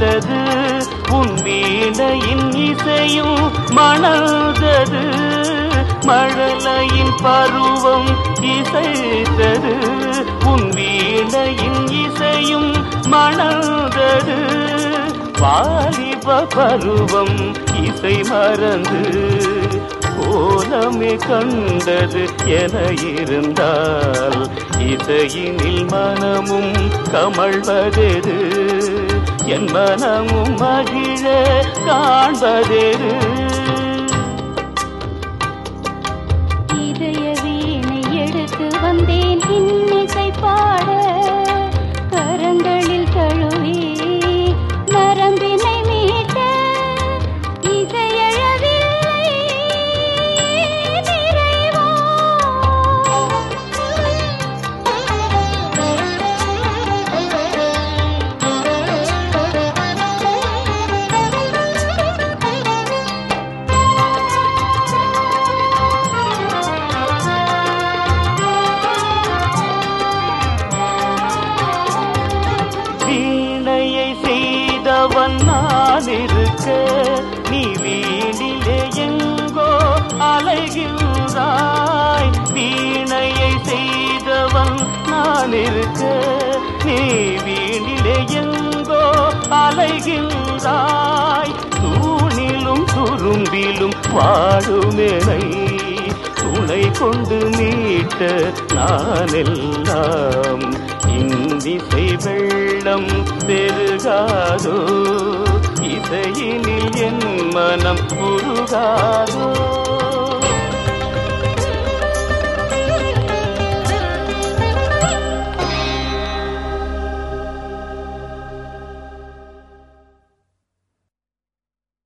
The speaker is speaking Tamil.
இசைத்தது உன் வீணையின் இசையும் மணந்தது மழலையின் பருவம் இசைத்தது உன் வீணையின் இசையும் மணந்தது வாலிப பருவம் இசை மறந்து கோலமே கண்டது என இருந்தால் இசையினில் மனமும் கமழ்வதெது என் மனமும் மகிழ காண்பதெது இதய வீணை எடுத்து வந்தேன் இன்னிசை பாட கரங்களில் தழுவி நரம்பினை மீட்ட இசையழவில்லை நிறைவா வீணையை செய்தவன் நான் இருக்க நீ வீணிலே எங்கோ அலைகின்றாய் வீணையை செய்தவன் நான் இருக்க நீ வீணிலே எங்கோ அலைகின்றாய் தூணிலும் துரும்பிலும் வாழுமெனை துணை கொண்டு மீட்ட நான் எல்லாம் இந்திசை வெள்ளம் பெருகாதோ இசையினில் என் மனம் உருகாதோ